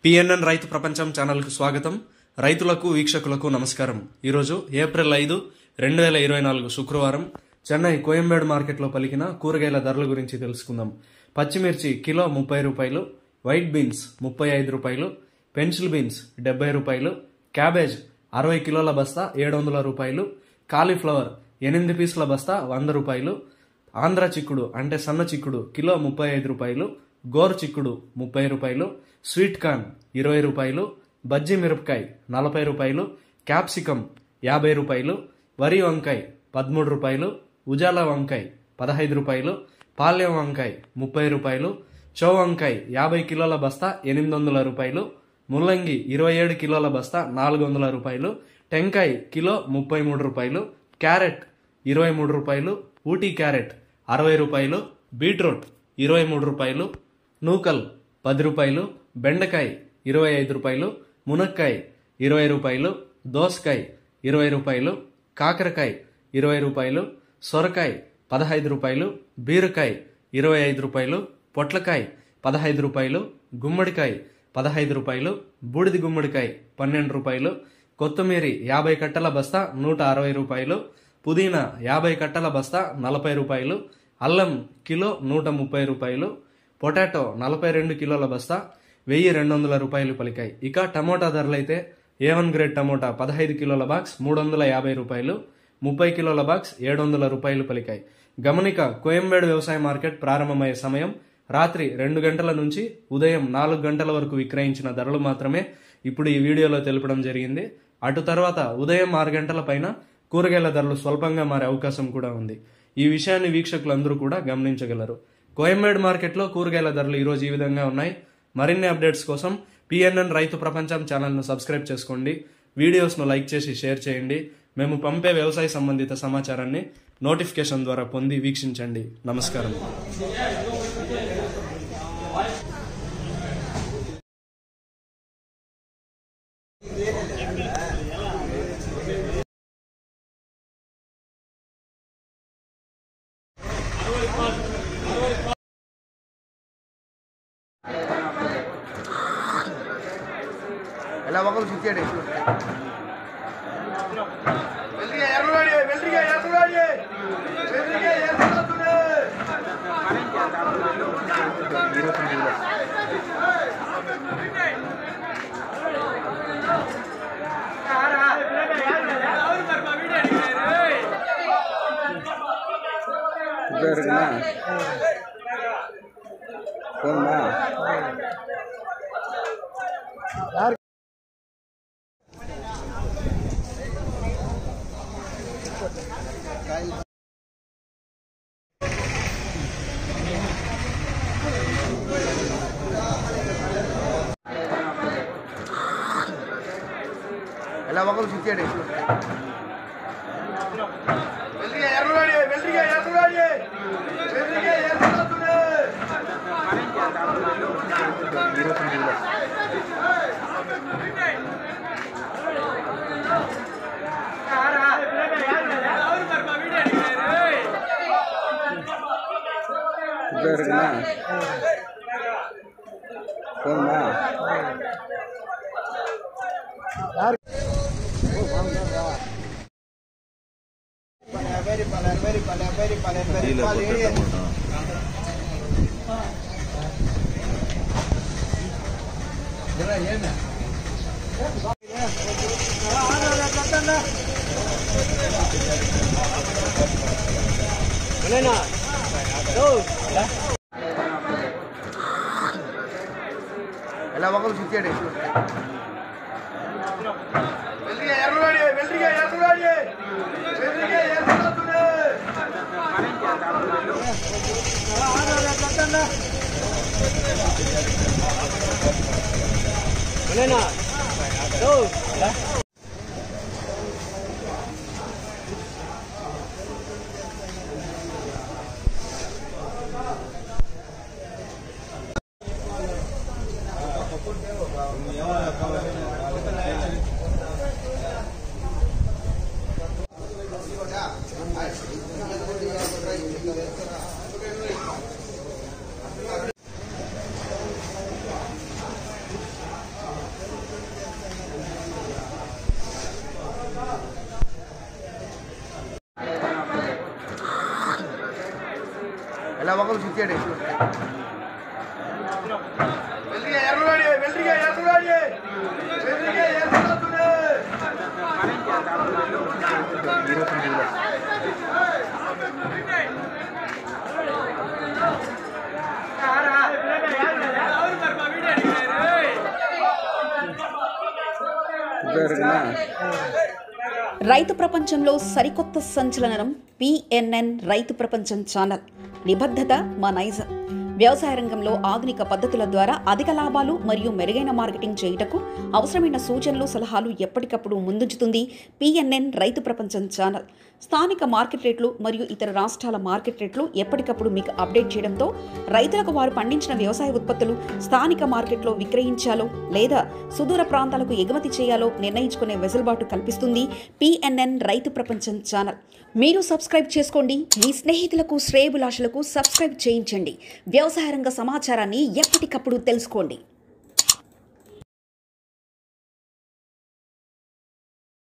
PNN రైతు ప్రపంచం ఛానల్కు స్వాగతం రైతులకు వీక్షకులకు నమస్కారం ఈరోజు ఏప్రిల్ ఐదు రెండు వేల ఇరవై నాలుగు శుక్రవారం చెన్నై కోయంబేడు మార్కెట్లో పలికిన కూరగాయల ధరల గురించి తెలుసుకుందాం పచ్చిమిర్చి కిలో ముప్పై రూపాయలు వైట్ బీన్స్ ముప్పై ఐదు రూపాయలు పెన్సిల్ బీన్స్ డెబ్బై రూపాయలు క్యాబేజ్ అరవై కిలోల బస్తా ఏడు వందల రూపాయలు కాలీఫ్లవర్ ఎనిమిది పీసుల బస్తా వంద రూపాయలు ఆంధ్ర చిక్కుడు అంటే సన్న చిక్కుడు కిలో ముప్పై ఐదు రూపాయలు గోరు చిక్కుడు ముప్పై రూపాయలు స్వీట్ కార్న్ ఇరవై రూపాయలు బజ్జీ మిరపకాయ నలభై రూపాయలు క్యాప్సికం యాభై రూపాయలు వరి వంకాయ పదమూడు రూపాయలు ఉజాల వంకాయ పదహైదు రూపాయలు పాల్యం వంకాయ ముప్పై రూపాయలు చౌ వంకాయ యాభై కిలోల బస్తా ఎనిమిది వందల రూపాయలు ముల్లంగి ఇరవై ఏడు కిలోల బస్తా నాలుగు వందల రూపాయలు టెంకాయ కిలో ముప్పై మూడు రూపాయలు క్యారెట్ ఇరవై మూడు రూపాయలు ఊటీ క్యారెట్ అరవై రూపాయలు బీట్రూట్ ఇరవై మూడు రూపాయలు నూకల్ పది రూపాయలు బెండకాయ ఇరవై ఐదు రూపాయలు మునక్కాయ ఇరవై రూపాయలు దోసకాయ ఇరవై రూపాయలు కాకరకాయ ఇరవై రూపాయలు సొరకాయ పదహైదు రూపాయలు బీరకాయ ఇరవై ఐదు రూపాయలు పొట్లకాయ పదహైదు రూపాయలు గుమ్మడికాయ పదహైదు రూపాయలు బూడిది గుమ్మడికాయ పన్నెండు రూపాయలు కొత్తిమీర యాభై కట్టల బస్తా నూట అరవై రూపాయలు పుదీనా యాభై కట్టల బస్తా నలభై రూపాయలు అల్లం కిలో నూట ముప్పై రూపాయలు పొటాటో నలభై రెండు కిలోల బస్తా వెయ్యి రెండు వందల రూపాయలు పలికాయి ఇక టమోటా ధరలైతే ఏ వన్ గ్రేడ్ టమోటా పదహైదు కిలోల బాక్స్ మూడు వందల యాభై రూపాయలు ముప్పై కిలోల బాక్స్ ఏడు వందల రూపాయలు పలికాయి గమనిక కోయంబేడు వ్యవసాయ మార్కెట్ ప్రారంభమయ్యే సమయం రాత్రి రెండు గంటల నుంచి ఉదయం నాలుగు గంటల వరకు విక్రయించిన ధరలు మాత్రమే ఇప్పుడు ఈ వీడియోలో తెలపడం జరిగింది అటు తర్వాత ఉదయం ఆరు గంటల పైన కూరగాయల ధరలు స్వల్పంగా మారే అవకాశం కూడా ఉంది ఈ విషయాన్ని వీక్షకులందరూ కూడా గమనించగలరు కోయంబేడు మార్కెట్లో కూరగాయల ధరలు ఈరోజు ఈ విధంగా ఉన్నాయి మరిన్ని అప్డేట్స్ కోసం పిఎన్ఎన్ రైతు ప్రపంచం ఛానల్ను సబ్స్క్రైబ్ చేసుకోండి వీడియోస్ను లైక్ చేసి షేర్ చేయండి మేము పంపే వ్యవసాయ సంబంధిత సమాచారాన్ని నోటిఫికేషన్ ద్వారా పొంది వీక్షించండి నమస్కారం ಎಲ್ಲ ಮಕ್ಕಳು ಸುತ್ತಿಯಾಡಿ வெள்ளரிக்காய் இரநூறு அடி வெள்ளரிக்காய் இரநூறு அடி வெள்ளரிக்காய் இரநூறு துணு இருக்குண்ணா போதுமா ಎಲ್ಲ ಮಕ್ಕಳು ಸುತ್ತಿಯಾಡಿ வெள்ளரிக்காய் இரநூறு அடி வெள்ளரிக்காய் இரநூறு அடி வெள்ளரிக்காய் இரநூறு துணு இருக்குண்ணா போதுமா ಎಲ್ಲ ಮಕ್ಕಳು ಸುತ್ತಿಯಾಡಿ வெள்ளரிக்காய் இரநூறு அடி வெள்ளரிக்காய் இரநூறு அடி வெள்ளரிக்காய் இரநூறு துணு ఎలా ఒకరు చిచ్చాడు వెల్రిగా ఎర్రవాడి వెల్రిగా ఎర్రవాడి వెల్రిగా ఎర్రవాడి జరుగునా రైతు ప్రపంచంలో సరికొత్త సంచలనం పిఎన్ఎన్ రైతు ప్రపంచం ఛానల్ నిబద్ధత మా నైజం వ్యవసాయ రంగంలో ఆధునిక పద్ధతుల ద్వారా అధిక లాభాలు మరియు మెరుగైన మార్కెటింగ్ చేయుటకు అవసరమైన సూచనలు సలహాలు ఎప్పటికప్పుడు ముందుంచుతుంది పిఎన్ఎన్ రైతు ప్రపంచం ఛానల్ స్థానిక మార్కెట్ రేట్లు మరియు ఇతర రాష్ట్రాల మార్కెట్ రేట్లు ఎప్పటికప్పుడు మీకు అప్డేట్ చేయడంతో రైతులకు వారు పండించిన వ్యవసాయ ఉత్పత్తులు స్థానిక మార్కెట్లో విక్రయించాలో లేదా సుదూర ప్రాంతాలకు ఎగుమతి చేయాలో నిర్ణయించుకునే వెసులుబాటు కల్పిస్తుంది పిఎన్ఎన్ రైతు ప్రపంచం ఛానల్ మీరు సబ్స్క్రైబ్ చేసుకోండి మీ స్నేహితులకు శ్రేయబులాషులకు సబ్స్క్రైబ్ చేయించండి వ్యవసాయ రంగ సమాచారాన్ని ఎప్పటికప్పుడు తెలుసుకోండి